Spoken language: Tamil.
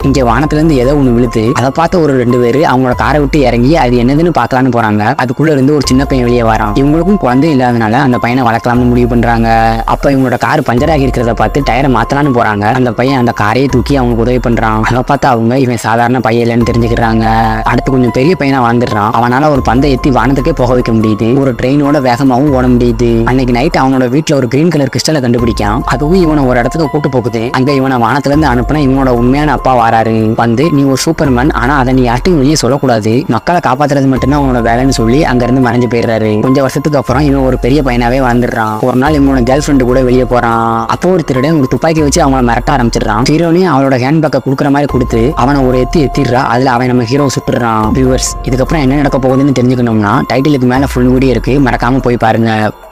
இங்க வானத்துல இருந்து ஏதோ ஒண்ணு விழுது அதை பார்த்த ஒரு ரெண்டு பேரு அவங்களோட காரை விட்டு இறங்கி அது என்னதுன்னு பார்க்கலான்னு போறாங்க அதுக்குள்ள இருந்து ஒரு சின்ன பையன் வெளியே வரான் இவங்களுக்கும் குழந்தை இல்லாதனால அந்த பையனை வளர்க்கலாம்னு முடிவு பண்றாங்க அப்ப இவங்களோட கார் பஞ்சர் ஆகி இருக்கிறத பார்த்து டயரை மாத்தலாம்னு போறாங்க அந்த பையன் அந்த காரையே தூக்கி அவங்களுக்கு உதவி பண்றான் அதை பார்த்து அவங்க இவன் சாதாரண பையன் இல்லைன்னு தெரிஞ்சுக்கிறாங்க அடுத்து கொஞ்சம் பெரிய பையனா வாழ்ந்துடுறான் அவனால ஒரு பந்தை ஏத்தி வானத்துக்கே போக வைக்க முடியுது ஒரு ட்ரெயினோட வேகமாவும் ஓட முடியுது அன்னைக்கு நைட் அவனோட வீட்டுல ஒரு கிரீன் கலர் கிறிஸ்டலை கண்டுபிடிக்கான் அதுவும் இவனை ஒரு இடத்துக்கு கூட்டு போகுது அங்க இவனை வானத்துல இருந்து அனுப்புனா இவனோட உண்மையான அப்பா வராரு வந்து நீ ஒரு சூப்பர்மேன் ஆனா அதை நீ யார்ட்டையும் வெளியே சொல்லக்கூடாது மக்களை காப்பாத்துறது மட்டும்தான் அவனோட வேலைன்னு சொல்லி அங்க இருந்து மறைஞ்சு போயிடுறாரு கொஞ்சம் வருஷத்துக்கு அப்புறம் இவன் ஒரு பெரிய பையனாவே வாழ்ந்துடுறான் ஒரு நாள் இவனோட கேர்ள் ஃப்ரெண்டு கூட வெளியே போறான் அப்போ ஒரு திருடன் ஒரு துப்பாக்கி வச்சு அவங்கள மிரட்ட ஆரம்பிச்சிடுறான் ஹீரோனையும் அவளோட ஹேண்ட் பேக்கை கொடுக்குற மாதிரி கொடுத்து அவனை ஒரு எத்தி எத்திடுறா அதுல அவன் நம்ம ஹீரோ சுட்டுறான் வியூவர்ஸ் இதுக்கப்புறம் என்ன நடக்க போகுதுன்னு தெரிஞ்சுக்கணும்னா டைட்டிலுக்கு மேல ஃபுல் வீடியோ இருக்கு மறக்காம போய் பாருங்க